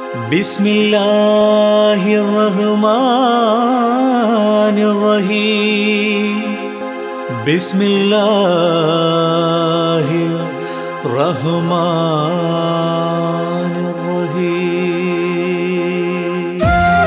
بسم الله الرحمن الرحيم بسم الله الرحمن الرحيم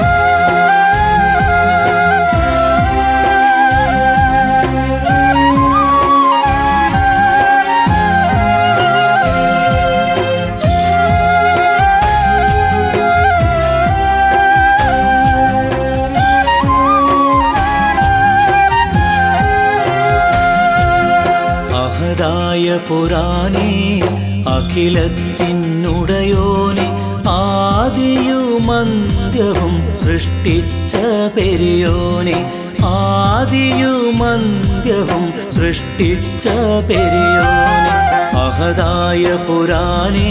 അഹദായ പുരാണേ അഖിലത്തിനുടയോനെ ആദിയുമന്ത്യവും സൃഷ്ടിച്ച പെരിയോനെ ആദിയുമന്ത്യവും സൃഷ്ടിച്ച പെരിയോനെ അഹദായ പുരാണേ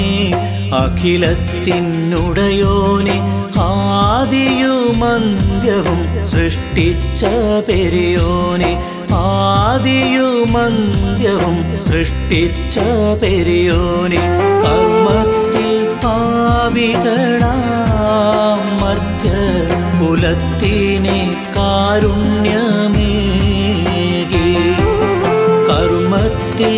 അഖിലത്തിനുടയോനെ ആദിയുമന്ത്യവും സൃഷ്ടിച്ച പെരിയോനെ ആദിയുമന്ത്യവും സൃഷ്ടിച്ച പെരിയോനെ കർമ്മത്തിൽ പാവികളാം മർദ്യ കുലത്തിനെ കാരുണ്യമേകി കർമ്മത്തിൽ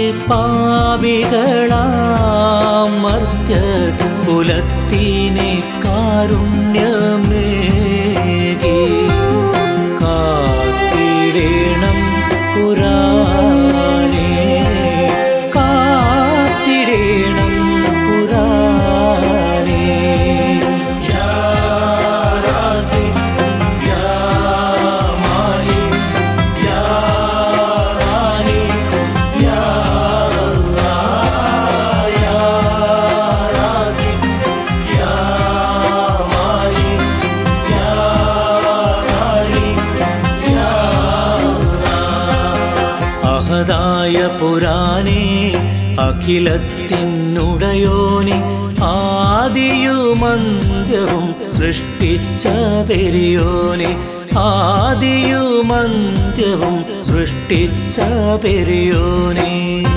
പാവികളാം മർദ്യ കുലത്തിനെ കാരുണ്യമേകി കാത്തിടേണം പുരാനേ കാത്തിടേണം പുരാനേ യാ റാസി യാ മാലി യാ ഹാനി യാ അല്ലാഹ് യാ റാസി യാ മാലി യാ ഹാനി യാ അഹദായ പുരാനേ അഖിലത്തിനുടയോനെ ആദിയുമന്ത്യവും സൃഷ്ടിച്ച പെരിയോനെ ആദിയുമന്ത്യവും സൃഷ്ടിച്ച പെരിയോനെ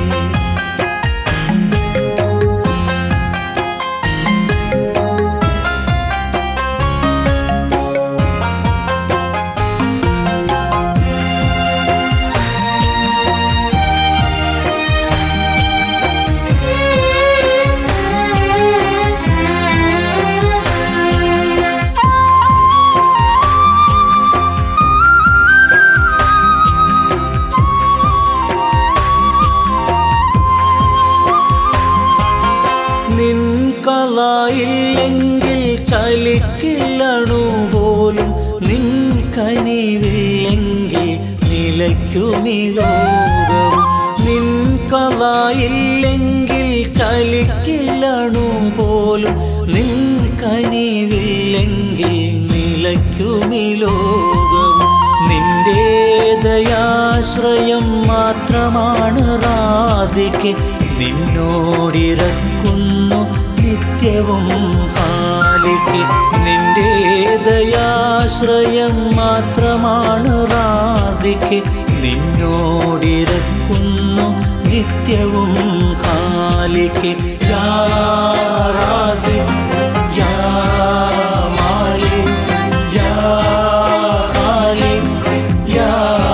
നിൻ കലായില്ലെങ്കിൽ ചലിക്കില്ലണു പോലും നിൻ കനിവില്ലെങ്കിൽ നിലയ്ക്കുമി ലോകവും നിൻ കലായില്ലെങ്കിൽ ചലിക്കില്ലണു പോലും നിൻ കനിവില്ലെങ്കിൽ നിലയ്ക്കുമി ലോകവും നിന്റെ ദയാശ്രയം മാത്രമാണ് റാസിക്ക് നിന്നോടിറക്കുന്നു നിത്യവും ഹാലിക്ക് നിന്റെ ദയാശ്രയം മാത്രമാണ് റാസിക്ക് നിന്നോടിറക്കുന്നു നിത്യവും ഹാലിക്ക് യാ റാസി യാ മാലി യാ ഖാലിഖ് യാ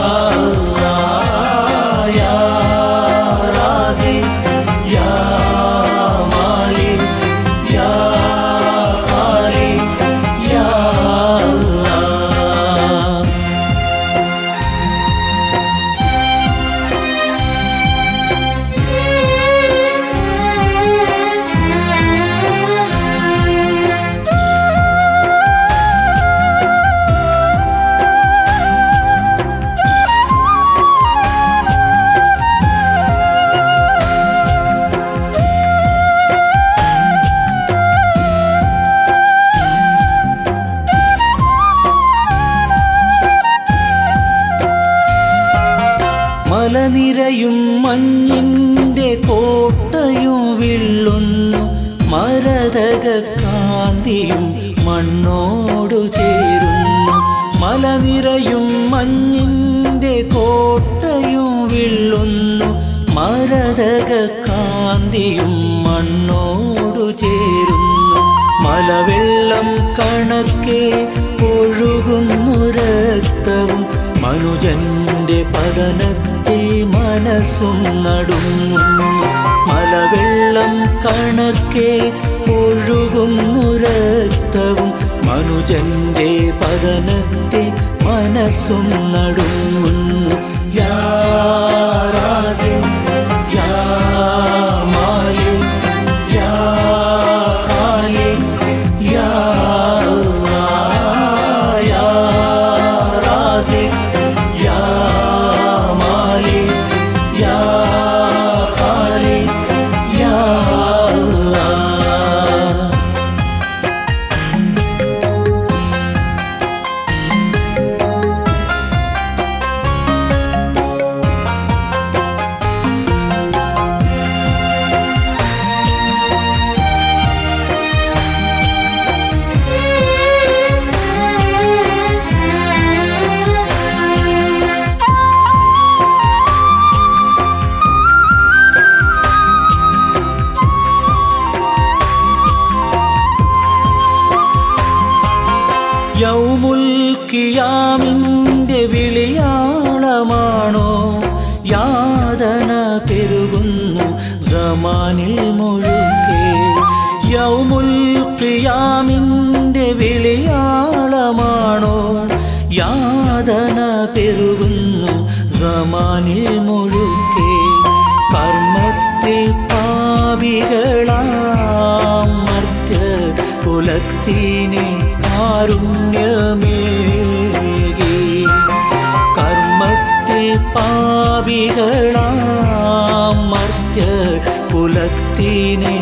അല്ലാഹ് യാ റാസി യാ മാലിക് യാ ഖാലിഖ് യാ അല്ലാഹ് മലനിരയും മഞ്ഞിൻ്റെ കോട്ടയും വിള്ളുന്നു മരതക കാന്തിയും മണ്ണോടു ചേരുന്നു മലനിരയും മഞ്ഞിൻ്റെ കോട്ടയും വിള്ളുന്നു മരതക കാന്തിയും മണ്ണോടു ചേരുന്നു മലവെള്ളം കണക്കെ ഒഴുകുന്നു രക്തവും മനുജന്റെ പതനത്തിൽ മനസ്സും നടുങ്ങുന്നു മലവെള്ളം കണക്കെ ഒഴുകുന്നു രക്തവും മനുജന്റെ പതനത്തിൽ മനസ്സും നടുങ്ങുന്നു യാ റാസിം, യാ മാലിക്, യാ ഖാലിഖ്, യാ അല്ലാഹ്, യാ റാസിഖ്, യാ മാലിക്, യാ ഖാലിഖ്, യാ അല്ലാഹ്. യൗമുൽ കിയാമിൻ്റെ വിളിയാളമാണോ യാതന പെരുകുന്നു സമാനിൽ മുഴുക്കെ യൗമുൽ കിയാമിൻ്റെ വിളിയാളമാണോ യാതന പെരുകുന്നു സമാനിൽ മുഴുക്കെ കർമ്മത്തിൽ പാപികളാം മർത്യ കുലത്തിനെ കാരുണ്യമേകി കർമ്മത്തിൽ പാപികളാം മർത്യ കുലത്തിനെ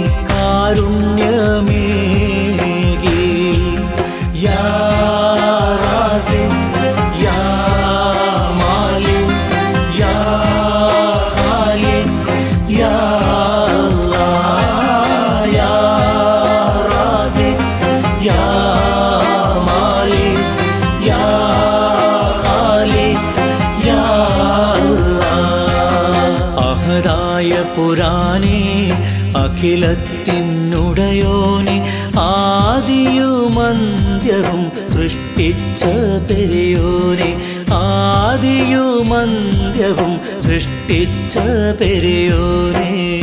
കാരുണ്യമേകി യാ റാസിം, യാ മാലിക്, യാ ഖാലിഖ്, യാ അല്ലാഹ്, യാ റാസിഖ്, യാ മാലിക്, യാ ഖാലിഖ്, യാ അല്ലാഹ്. അഹദായ പുരാനേ അഖിലത്തിനുടയോനെ ആദിയുമന്ത്യവും സൃഷ്ടിച്ച പെരിയോനെ ആദിയുമന്ത്യവും സൃഷ്ടിച്ച പെരിയോനെ